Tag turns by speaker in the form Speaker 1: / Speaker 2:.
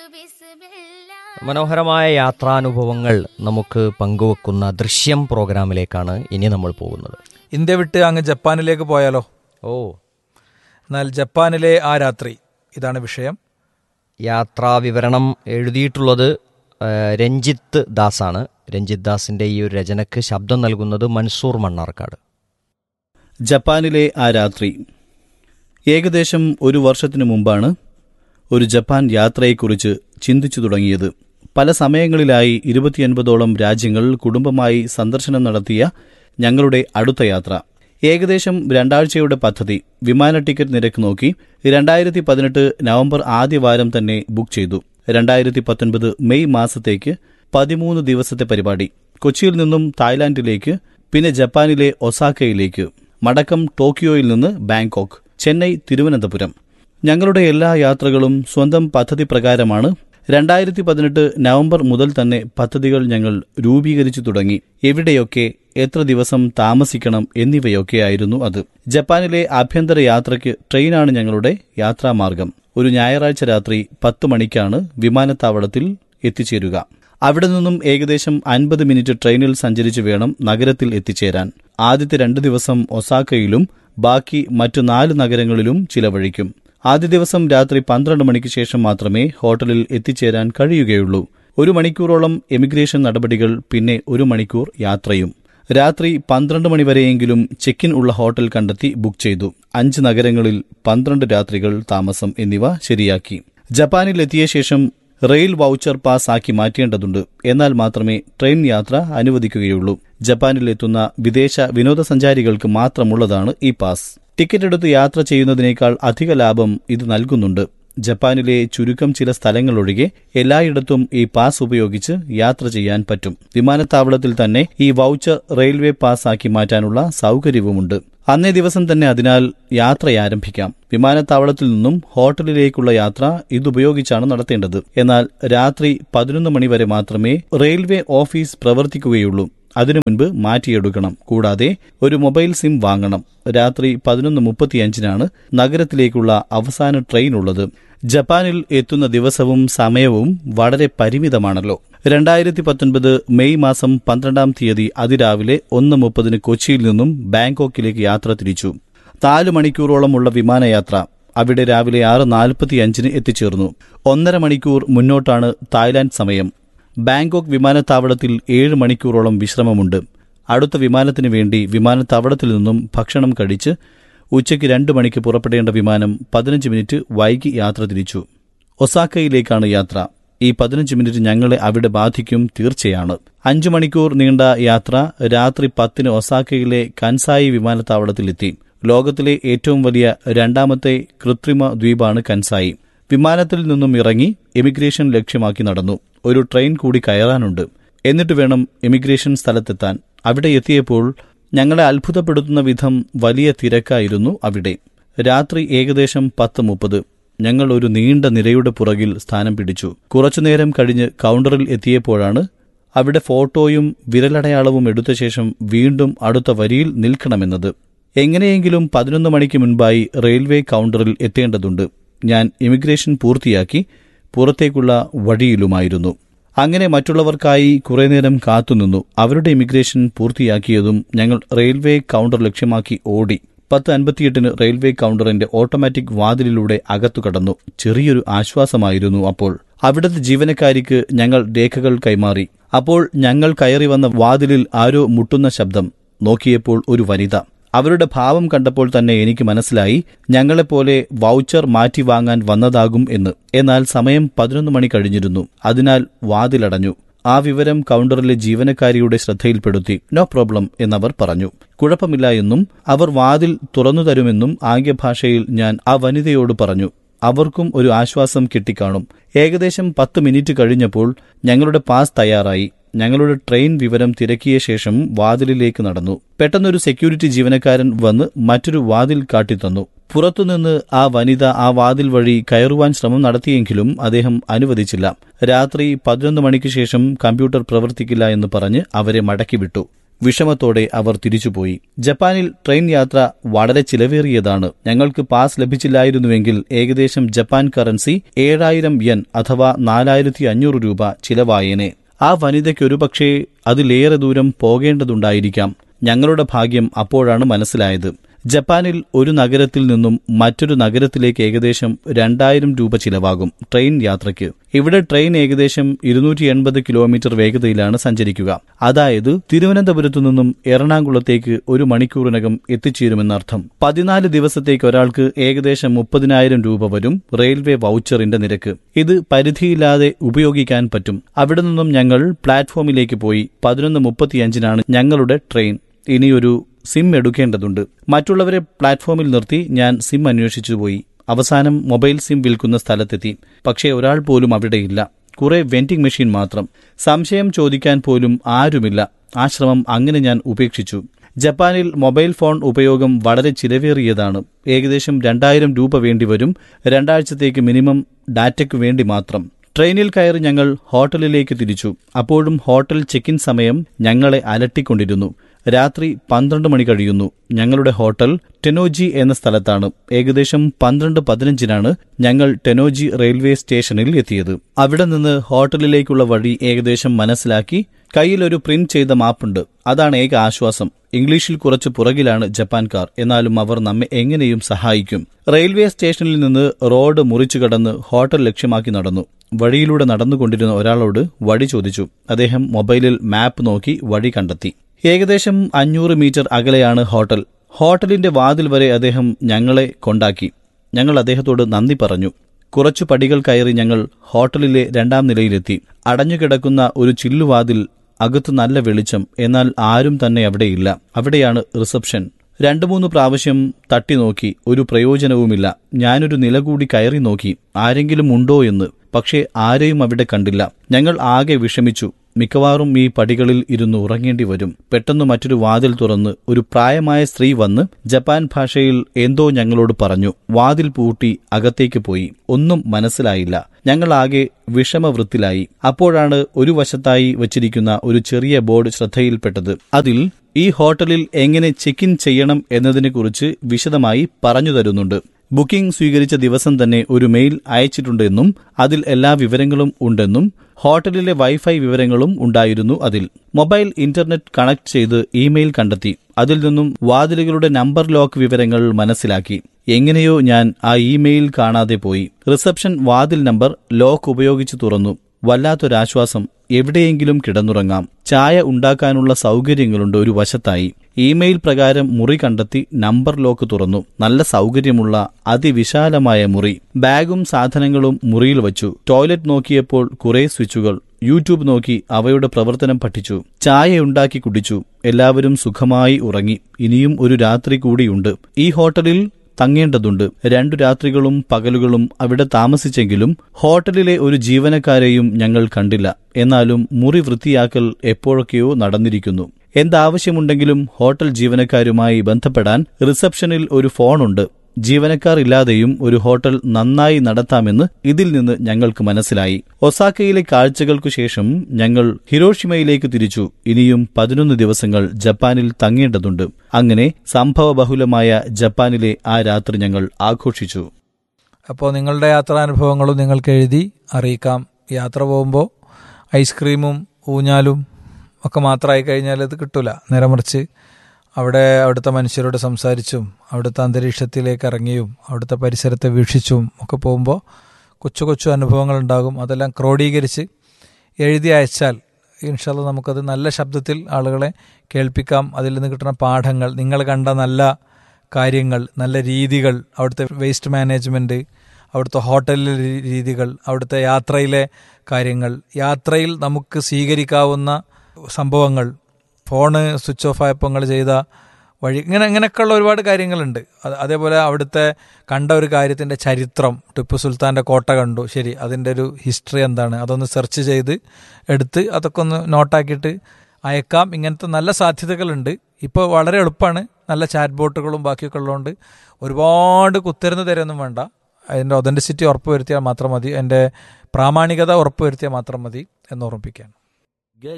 Speaker 1: മനോഹരമായ യാത്രാനുഭവങ്ങൾ നമുക്ക് പങ്കുവെക്കുന്ന ദൃശ്യം പ്രോഗ്രാമിലേക്കാണ് ഇനി നമ്മൾ പോകുന്നത്
Speaker 2: ഇന്ത്യ വിട്ട് അങ്ങ് ജപ്പാനിലേക്ക് പോയാലോ
Speaker 1: ഓ
Speaker 2: എന്നാൽ ജപ്പാനിലെ ആ രാത്രി ഇതാണ് വിഷയം
Speaker 1: യാത്രാ വിവരണം എഴുതിയിട്ടുള്ളത് ആ, രഞ്ജിത്ത് ദാസാണ് രഞ്ജിത്ത് ദാസിന്റെ ഈ ഒരു രചനയ്ക്ക് ശബ്ദം നൽകുന്നത് മൻസൂർ മണ്ണാർക്കാട്
Speaker 3: ജപ്പാനിലെ ആ രാത്രി ഏകദേശം ഒരു വർഷത്തിനു മുമ്പാണ് ഒരു ജപ്പാൻ യാത്രയെക്കുറിച്ച് ചിന്തിച്ചു തുടങ്ങിയത് പല സമയങ്ങളിലായി ഇരുപത്തിയൊൻപതോളം രാജ്യങ്ങൾ കുടുംബമായി സന്ദർശനം നടത്തിയ ഞങ്ങളുടെ അടുത്ത യാത്ര ഏകദേശം രണ്ടാഴ്ചയുടെ പദ്ധതി വിമാന ടിക്കറ്റ് നിരക്ക് നോക്കി രണ്ടായിരത്തി പതിനെട്ട് നവംബർ ആദ്യ വാരം തന്നെ ബുക്ക് ചെയ്തു രണ്ടായിരത്തി പത്തൊൻപത് മെയ് മാസത്തേക്ക് പതിമൂന്ന് ദിവസത്തെ പരിപാടി കൊച്ചിയിൽ നിന്നും തായ്ലാന്റിലേക്ക് പിന്നെ ജപ്പാനിലെ ഒസാക്കയിലേക്ക് മടക്കം ടോക്കിയോയിൽ നിന്ന് ബാങ്കോക്ക് ചെന്നൈ തിരുവനന്തപുരം ഞങ്ങളുടെ എല്ലാ യാത്രകളും സ്വന്തം പദ്ധതി പ്രകാരമാണ് രണ്ടായിരത്തി പതിനെട്ട് നവംബർ മുതൽ തന്നെ പദ്ധതികൾ ഞങ്ങൾ രൂപീകരിച്ചു തുടങ്ങി എവിടെയൊക്കെ എത്ര ദിവസം താമസിക്കണം എന്നിവയൊക്കെയായിരുന്നു അത് ജപ്പാനിലെ ആഭ്യന്തര യാത്രയ്ക്ക് ട്രെയിനാണ് ഞങ്ങളുടെ യാത്രാമാർഗം ഒരു ഞായറാഴ്ച രാത്രി പത്ത് മണിക്കാണ് വിമാനത്താവളത്തിൽ എത്തിച്ചേരുക അവിടെ നിന്നും ഏകദേശം അൻപത് മിനിറ്റ് ട്രെയിനിൽ സഞ്ചരിച്ച് വേണം നഗരത്തിൽ എത്തിച്ചേരാൻ ആദ്യത്തെ രണ്ട് ദിവസം ഒസാക്കയിലും ബാക്കി മറ്റു നാല് നഗരങ്ങളിലും ചിലവഴിക്കും ആദ്യ ദിവസം രാത്രി പന്ത്രണ്ട് മണിക്ക് ശേഷം മാത്രമേ ഹോട്ടലിൽ എത്തിച്ചേരാൻ കഴിയുകയുള്ളൂ ഒരു മണിക്കൂറോളം എമിഗ്രേഷൻ നടപടികൾ പിന്നെ ഒരു മണിക്കൂർ യാത്രയും രാത്രി പന്ത്രണ്ട് മണിവരെയെങ്കിലും ചെക്ക് ഇൻ ഉള്ള ഹോട്ടൽ കണ്ടെത്തി ബുക്ക് ചെയ്തു അഞ്ച് നഗരങ്ങളിൽ പന്ത്രണ്ട് രാത്രികൾ താമസം എന്നിവ ശരിയാക്കി ജപ്പാനിൽ എത്തിയ ശേഷം റെയിൽ വൗച്ചർ പാസ് ആക്കി മാറ്റേണ്ടതുണ്ട് എന്നാൽ മാത്രമേ ട്രെയിൻ യാത്ര അനുവദിക്കുകയുള്ളൂ ജപ്പാനിൽ എത്തുന്ന വിദേശ വിനോദസഞ്ചാരികൾക്ക് മാത്രമുള്ളതാണ് ഈ പാസ് ടിക്കറ്റ് എടുത്ത് യാത്ര ചെയ്യുന്നതിനേക്കാൾ അധിക ലാഭം ഇത് നൽകുന്നുണ്ട് ജപ്പാനിലെ ചുരുക്കം ചില സ്ഥലങ്ങളൊഴികെ എല്ലായിടത്തും ഈ പാസ് ഉപയോഗിച്ച് യാത്ര ചെയ്യാൻ പറ്റും വിമാനത്താവളത്തിൽ തന്നെ ഈ വൗച്ചർ റെയിൽവേ പാസ് ആക്കി മാറ്റാനുള്ള സൗകര്യവുമുണ്ട് അന്നേ ദിവസം തന്നെ അതിനാൽ യാത്ര ആരംഭിക്കാം വിമാനത്താവളത്തിൽ നിന്നും ഹോട്ടലിലേക്കുള്ള യാത്ര ഇതുപയോഗിച്ചാണ് നടത്തേണ്ടത് എന്നാൽ രാത്രി പതിനൊന്ന് മണിവരെ മാത്രമേ റെയിൽവേ ഓഫീസ് പ്രവർത്തിക്കുകയുള്ളൂ അതിനു മുൻപ് മാറ്റിയെടുക്കണം കൂടാതെ ഒരു മൊബൈൽ സിം വാങ്ങണം രാത്രി പതിനൊന്ന് മുപ്പത്തിയഞ്ചിനാണ് നഗരത്തിലേക്കുള്ള അവസാന ട്രെയിൻ ഉള്ളത് ജപ്പാനിൽ എത്തുന്ന ദിവസവും സമയവും വളരെ പരിമിതമാണല്ലോ രണ്ടായിരത്തി പത്തൊൻപത് മെയ് മാസം പന്ത്രണ്ടാം തീയതി അതിരാവിലെ ഒന്ന് മുപ്പതിന് കൊച്ചിയിൽ നിന്നും ബാങ്കോക്കിലേക്ക് യാത്ര തിരിച്ചു നാല് മണിക്കൂറോളമുള്ള വിമാനയാത്ര അവിടെ രാവിലെ ആറ് നാൽപ്പത്തിയഞ്ചിന് എത്തിച്ചേർന്നു ഒന്നര മണിക്കൂർ മുന്നോട്ടാണ് തായ്ലാന്റ് സമയം ബാങ്കോക്ക് വിമാനത്താവളത്തിൽ ഏഴ് മണിക്കൂറോളം വിശ്രമമുണ്ട് അടുത്ത വിമാനത്തിന് വേണ്ടി വിമാനത്താവളത്തിൽ നിന്നും ഭക്ഷണം കഴിച്ച് ഉച്ചയ്ക്ക് രണ്ട് മണിക്ക് പുറപ്പെടേണ്ട വിമാനം പതിനഞ്ച് മിനിറ്റ് വൈകി യാത്ര തിരിച്ചു ഒസാക്കയിലേക്കാണ് യാത്ര ഈ പതിനഞ്ച് മിനിറ്റ് ഞങ്ങളെ അവിടെ ബാധിക്കും തീർച്ചയാണ് അഞ്ചു മണിക്കൂർ നീണ്ട യാത്ര രാത്രി പത്തിന് ഒസാക്കയിലെ കൻസായി വിമാനത്താവളത്തിലെത്തി ലോകത്തിലെ ഏറ്റവും വലിയ രണ്ടാമത്തെ കൃത്രിമ ദ്വീപാണ് കൻസായി വിമാനത്തിൽ നിന്നും ഇറങ്ങി എമിഗ്രേഷൻ ലക്ഷ്യമാക്കി നടന്നു ഒരു ട്രെയിൻ കൂടി കയറാനുണ്ട് എന്നിട്ട് വേണം എമിഗ്രേഷൻ സ്ഥലത്തെത്താൻ അവിടെ എത്തിയപ്പോൾ ഞങ്ങളെ അത്ഭുതപ്പെടുത്തുന്ന വിധം വലിയ തിരക്കായിരുന്നു അവിടെ രാത്രി ഏകദേശം പത്ത് മുപ്പത് ഞങ്ങൾ ഒരു നീണ്ട നിരയുടെ പുറകിൽ സ്ഥാനം പിടിച്ചു കുറച്ചുനേരം കഴിഞ്ഞ് കൗണ്ടറിൽ എത്തിയപ്പോഴാണ് അവിടെ ഫോട്ടോയും വിരലടയാളവും എടുത്ത ശേഷം വീണ്ടും അടുത്ത വരിയിൽ നിൽക്കണമെന്നത് എങ്ങനെയെങ്കിലും പതിനൊന്ന് മണിക്ക് മുൻപായി റെയിൽവേ കൗണ്ടറിൽ എത്തേണ്ടതുണ്ട് ഞാൻ ഇമിഗ്രേഷൻ പൂർത്തിയാക്കി പുറത്തേക്കുള്ള വഴിയിലുമായിരുന്നു അങ്ങനെ മറ്റുള്ളവർക്കായി കുറെ നേരം കാത്തുനിന്നു അവരുടെ ഇമിഗ്രേഷൻ പൂർത്തിയാക്കിയതും ഞങ്ങൾ റെയിൽവേ കൗണ്ടർ ലക്ഷ്യമാക്കി ഓടി പത്ത് അൻപത്തിയെട്ടിന് റെയിൽവേ കൗണ്ടറിന്റെ ഓട്ടോമാറ്റിക് വാതിലിലൂടെ അകത്തു കടന്നു ചെറിയൊരു ആശ്വാസമായിരുന്നു അപ്പോൾ അവിടുത്തെ ജീവനക്കാരിക്ക് ഞങ്ങൾ രേഖകൾ കൈമാറി അപ്പോൾ ഞങ്ങൾ കയറി വന്ന വാതിലിൽ ആരോ മുട്ടുന്ന ശബ്ദം നോക്കിയപ്പോൾ ഒരു വനിത അവരുടെ ഭാവം കണ്ടപ്പോൾ തന്നെ എനിക്ക് മനസ്സിലായി ഞങ്ങളെപ്പോലെ വൗച്ചർ മാറ്റി വാങ്ങാൻ വന്നതാകും എന്ന് എന്നാൽ സമയം പതിനൊന്ന് മണി കഴിഞ്ഞിരുന്നു അതിനാൽ വാതിലടഞ്ഞു ആ വിവരം കൗണ്ടറിലെ ജീവനക്കാരിയുടെ ശ്രദ്ധയിൽപ്പെടുത്തി നോ പ്രോബ്ലം എന്നവർ പറഞ്ഞു കുഴപ്പമില്ല എന്നും അവർ വാതിൽ തുറന്നു തരുമെന്നും ആംഗ്യഭാഷയിൽ ഞാൻ ആ വനിതയോട് പറഞ്ഞു അവർക്കും ഒരു ആശ്വാസം കിട്ടിക്കാണും ഏകദേശം പത്ത് മിനിറ്റ് കഴിഞ്ഞപ്പോൾ ഞങ്ങളുടെ പാസ് തയ്യാറായി ഞങ്ങളുടെ ട്രെയിൻ വിവരം തിരക്കിയ ശേഷം വാതിലിലേക്ക് നടന്നു പെട്ടെന്നൊരു സെക്യൂരിറ്റി ജീവനക്കാരൻ വന്ന് മറ്റൊരു വാതിൽ കാട്ടിത്തന്നു പുറത്തുനിന്ന് ആ വനിത ആ വാതിൽ വഴി കയറുവാൻ ശ്രമം നടത്തിയെങ്കിലും അദ്ദേഹം അനുവദിച്ചില്ല രാത്രി പതിനൊന്ന് മണിക്ക് ശേഷം കമ്പ്യൂട്ടർ പ്രവർത്തിക്കില്ല എന്ന് പറഞ്ഞ് അവരെ മടക്കിവിട്ടു വിഷമത്തോടെ അവർ തിരിച്ചുപോയി ജപ്പാനിൽ ട്രെയിൻ യാത്ര വളരെ ചിലവേറിയതാണ് ഞങ്ങൾക്ക് പാസ് ലഭിച്ചില്ലായിരുന്നുവെങ്കിൽ ഏകദേശം ജപ്പാൻ കറൻസി ഏഴായിരം യൻ അഥവാ നാലായിരത്തി അഞ്ഞൂറ് രൂപ ചിലവായേനെ ആ വനിതയ്ക്ക് ഒരുപക്ഷേ അതിലേറെ ദൂരം പോകേണ്ടതുണ്ടായിരിക്കാം ഞങ്ങളുടെ ഭാഗ്യം അപ്പോഴാണ് മനസ്സിലായത് ജപ്പാനിൽ ഒരു നഗരത്തിൽ നിന്നും മറ്റൊരു നഗരത്തിലേക്ക് ഏകദേശം രണ്ടായിരം രൂപ ചിലവാകും ട്രെയിൻ യാത്രയ്ക്ക് ഇവിടെ ട്രെയിൻ ഏകദേശം ഇരുന്നൂറ്റി എൺപത് കിലോമീറ്റർ വേഗതയിലാണ് സഞ്ചരിക്കുക അതായത് തിരുവനന്തപുരത്തു നിന്നും എറണാകുളത്തേക്ക് ഒരു മണിക്കൂറിനകം എത്തിച്ചേരുമെന്നർത്ഥം പതിനാല് ദിവസത്തേക്ക് ഒരാൾക്ക് ഏകദേശം മുപ്പതിനായിരം രൂപ വരും റെയിൽവേ വൗച്ചറിന്റെ നിരക്ക് ഇത് പരിധിയില്ലാതെ ഉപയോഗിക്കാൻ പറ്റും അവിടെ നിന്നും ഞങ്ങൾ പ്ലാറ്റ്ഫോമിലേക്ക് പോയി പതിനൊന്ന് മുപ്പത്തിയഞ്ചിനാണ് ഞങ്ങളുടെ ട്രെയിൻ ഇനിയൊരു സിം എടുക്കേണ്ടതുണ്ട് മറ്റുള്ളവരെ പ്ലാറ്റ്ഫോമിൽ നിർത്തി ഞാൻ സിം അന്വേഷിച്ചുപോയി അവസാനം മൊബൈൽ സിം വിൽക്കുന്ന സ്ഥലത്തെത്തി പക്ഷേ ഒരാൾ പോലും അവിടെയില്ല കുറെ വെൻഡിംഗ് മെഷീൻ മാത്രം സംശയം ചോദിക്കാൻ പോലും ആരുമില്ല ആ ശ്രമം അങ്ങനെ ഞാൻ ഉപേക്ഷിച്ചു ജപ്പാനിൽ മൊബൈൽ ഫോൺ ഉപയോഗം വളരെ ചിലവേറിയതാണ് ഏകദേശം രണ്ടായിരം രൂപ വേണ്ടിവരും രണ്ടാഴ്ചത്തേക്ക് മിനിമം ഡാറ്റയ്ക്ക് വേണ്ടി മാത്രം ട്രെയിനിൽ കയറി ഞങ്ങൾ ഹോട്ടലിലേക്ക് തിരിച്ചു അപ്പോഴും ഹോട്ടൽ ചെക്ക് ഇൻ സമയം ഞങ്ങളെ അലട്ടിക്കൊണ്ടിരുന്നു രാത്രി പന്ത്രണ്ട് മണി കഴിയുന്നു ഞങ്ങളുടെ ഹോട്ടൽ ടെനോജി എന്ന സ്ഥലത്താണ് ഏകദേശം പന്ത്രണ്ട് പതിനഞ്ചിനാണ് ഞങ്ങൾ ടെനോജി റെയിൽവേ സ്റ്റേഷനിൽ എത്തിയത് അവിടെ നിന്ന് ഹോട്ടലിലേക്കുള്ള വഴി ഏകദേശം മനസ്സിലാക്കി കയ്യിൽ ഒരു പ്രിന്റ് ചെയ്ത മാപ്പുണ്ട് അതാണ് ഏക ആശ്വാസം ഇംഗ്ലീഷിൽ കുറച്ച് പുറകിലാണ് ജപ്പാൻകാർ എന്നാലും അവർ നമ്മെ എങ്ങനെയും സഹായിക്കും റെയിൽവേ സ്റ്റേഷനിൽ നിന്ന് റോഡ് മുറിച്ചു കടന്ന് ഹോട്ടൽ ലക്ഷ്യമാക്കി നടന്നു വഴിയിലൂടെ നടന്നുകൊണ്ടിരുന്ന ഒരാളോട് വഴി ചോദിച്ചു അദ്ദേഹം മൊബൈലിൽ മാപ്പ് നോക്കി വഴി കണ്ടെത്തി ഏകദേശം അഞ്ഞൂറ് മീറ്റർ അകലെയാണ് ഹോട്ടൽ ഹോട്ടലിന്റെ വാതിൽ വരെ അദ്ദേഹം ഞങ്ങളെ കൊണ്ടാക്കി ഞങ്ങൾ അദ്ദേഹത്തോട് നന്ദി പറഞ്ഞു കുറച്ചു പടികൾ കയറി ഞങ്ങൾ ഹോട്ടലിലെ രണ്ടാം നിലയിലെത്തി അടഞ്ഞുകിടക്കുന്ന ഒരു ചില്ലുവാതിൽ അകത്ത് നല്ല വെളിച്ചം എന്നാൽ ആരും തന്നെ അവിടെയില്ല അവിടെയാണ് റിസപ്ഷൻ രണ്ടു മൂന്ന് പ്രാവശ്യം തട്ടി നോക്കി ഒരു പ്രയോജനവുമില്ല ഞാനൊരു നില കൂടി കയറി നോക്കി ആരെങ്കിലും ഉണ്ടോ എന്ന് പക്ഷേ ആരെയും അവിടെ കണ്ടില്ല ഞങ്ങൾ ആകെ വിഷമിച്ചു മിക്കവാറും ഈ പടികളിൽ ഇരുന്ന് ഉറങ്ങേണ്ടി വരും പെട്ടെന്ന് മറ്റൊരു വാതിൽ തുറന്ന് ഒരു പ്രായമായ സ്ത്രീ വന്ന് ജപ്പാൻ ഭാഷയിൽ എന്തോ ഞങ്ങളോട് പറഞ്ഞു വാതിൽ പൂട്ടി അകത്തേക്ക് പോയി ഒന്നും മനസ്സിലായില്ല ഞങ്ങൾ ആകെ വിഷമവൃത്തിലായി അപ്പോഴാണ് ഒരു വശത്തായി വച്ചിരിക്കുന്ന ഒരു ചെറിയ ബോർഡ് ശ്രദ്ധയിൽപ്പെട്ടത് അതിൽ ഈ ഹോട്ടലിൽ എങ്ങനെ ചെക്ക് ഇൻ ചെയ്യണം എന്നതിനെക്കുറിച്ച് വിശദമായി പറഞ്ഞു തരുന്നുണ്ട് ബുക്കിംഗ് സ്വീകരിച്ച ദിവസം തന്നെ ഒരു മെയിൽ അയച്ചിട്ടുണ്ടെന്നും അതിൽ എല്ലാ വിവരങ്ങളും ഉണ്ടെന്നും ഹോട്ടലിലെ വൈഫൈ വിവരങ്ങളും ഉണ്ടായിരുന്നു അതിൽ മൊബൈൽ ഇന്റർനെറ്റ് കണക്ട് ചെയ്ത് ഇമെയിൽ കണ്ടെത്തി അതിൽ നിന്നും വാതിലുകളുടെ നമ്പർ ലോക്ക് വിവരങ്ങൾ മനസ്സിലാക്കി എങ്ങനെയോ ഞാൻ ആ ഇമെയിൽ കാണാതെ പോയി റിസപ്ഷൻ വാതിൽ നമ്പർ ലോക്ക് ഉപയോഗിച്ച് തുറന്നു വല്ലാത്തൊരാശ്വാസം എവിടെയെങ്കിലും കിടന്നുറങ്ങാം ചായ ഉണ്ടാക്കാനുള്ള സൗകര്യങ്ങളുണ്ട് ഒരു വശത്തായി ഇമെയിൽ പ്രകാരം മുറി കണ്ടെത്തി നമ്പർ ലോക്ക് തുറന്നു നല്ല സൗകര്യമുള്ള അതിവിശാലമായ മുറി ബാഗും സാധനങ്ങളും മുറിയിൽ വച്ചു ടോയ്ലറ്റ് നോക്കിയപ്പോൾ കുറെ സ്വിച്ചുകൾ യൂട്യൂബ് നോക്കി അവയുടെ പ്രവർത്തനം പഠിച്ചു ചായ ഉണ്ടാക്കി കുടിച്ചു എല്ലാവരും സുഖമായി ഉറങ്ങി ഇനിയും ഒരു രാത്രി കൂടിയുണ്ട് ഈ ഹോട്ടലിൽ തങ്ങേണ്ടതുണ്ട് രണ്ടു രാത്രികളും പകലുകളും അവിടെ താമസിച്ചെങ്കിലും ഹോട്ടലിലെ ഒരു ജീവനക്കാരെയും ഞങ്ങൾ കണ്ടില്ല എന്നാലും മുറി വൃത്തിയാക്കൽ എപ്പോഴൊക്കെയോ നടന്നിരിക്കുന്നു എന്താവശ്യമുണ്ടെങ്കിലും ഹോട്ടൽ ജീവനക്കാരുമായി ബന്ധപ്പെടാൻ റിസപ്ഷനിൽ ഒരു ഫോണുണ്ട് ജീവനക്കാർ ഇല്ലാതെയും ഒരു ഹോട്ടൽ നന്നായി നടത്താമെന്ന് ഇതിൽ നിന്ന് ഞങ്ങൾക്ക് മനസ്സിലായി ഒസാക്കയിലെ കാഴ്ചകൾക്കു ശേഷം ഞങ്ങൾ ഹിരോഷിമയിലേക്ക് തിരിച്ചു ഇനിയും പതിനൊന്ന് ദിവസങ്ങൾ ജപ്പാനിൽ തങ്ങേണ്ടതുണ്ട് അങ്ങനെ സംഭവബഹുലമായ ജപ്പാനിലെ ആ രാത്രി ഞങ്ങൾ ആഘോഷിച്ചു
Speaker 2: അപ്പോൾ നിങ്ങളുടെ യാത്രാനുഭവങ്ങളും നിങ്ങൾക്ക് എഴുതി അറിയിക്കാം യാത്ര പോകുമ്പോൾ ഐസ്ക്രീമും ഊഞ്ഞാലും ഒക്കെ മാത്രമായി കഴിഞ്ഞാൽ അത് കിട്ടൂല നേരെ മറിച്ച് അവിടെ അവിടുത്തെ മനുഷ്യരോട് സംസാരിച്ചും അവിടുത്തെ അന്തരീക്ഷത്തിലേക്ക് ഇറങ്ങിയും അവിടുത്തെ പരിസരത്തെ വീക്ഷിച്ചും ഒക്കെ പോകുമ്പോൾ കൊച്ചു കൊച്ചു അനുഭവങ്ങൾ ഉണ്ടാകും അതെല്ലാം ക്രോഡീകരിച്ച് എഴുതി അയച്ചാൽ ഇൻഷാല്ല നമുക്കത് നല്ല ശബ്ദത്തിൽ ആളുകളെ കേൾപ്പിക്കാം അതിൽ നിന്ന് കിട്ടുന്ന പാഠങ്ങൾ നിങ്ങൾ കണ്ട നല്ല കാര്യങ്ങൾ നല്ല രീതികൾ അവിടുത്തെ വേസ്റ്റ് മാനേജ്മെൻറ്റ് അവിടുത്തെ ഹോട്ടലിലെ രീ- രീതികൾ അവിടുത്തെ യാത്രയിലെ കാര്യങ്ങൾ യാത്രയിൽ നമുക്ക് സ്വീകരിക്കാവുന്ന സംഭവങ്ങൾ ഫോണ് സ്വിച്ച് ഓഫ് ആയപ്പോൾ നിങ്ങൾ ചെയ്ത വഴി ഇങ്ങനെ ഇങ്ങനെയൊക്കെയുള്ള ഒരുപാട് കാര്യങ്ങളുണ്ട് അത് അതേപോലെ അവിടുത്തെ കണ്ട ഒരു കാര്യത്തിൻ്റെ ചരിത്രം ടിപ്പു സുൽത്താൻ്റെ കോട്ട കണ്ടു ശരി അതിൻ്റെ ഒരു ഹിസ്റ്ററി എന്താണ് അതൊന്ന് സെർച്ച് ചെയ്ത് എടുത്ത് അതൊക്കെ ഒന്ന് നോട്ടാക്കിയിട്ട് അയക്കാം ഇങ്ങനത്തെ നല്ല സാധ്യതകളുണ്ട് ഇപ്പോൾ വളരെ എളുപ്പമാണ് നല്ല ചാറ്റ് ബോട്ടുകളും ബാക്കിയൊക്കെ ഉള്ളതുകൊണ്ട് ഒരുപാട് കുത്തരുന്ന് തരൊന്നും വേണ്ട അതിൻ്റെ ഒതൻറ്റിസിറ്റി ഉറപ്പ് വരുത്തിയാൽ മാത്രം മതി അതിൻ്റെ പ്രാമാണികത ഉറപ്പ് വരുത്തിയാൽ മാത്രം മതി എന്ന് ഓർമ്മിപ്പിക്കുകയാണ്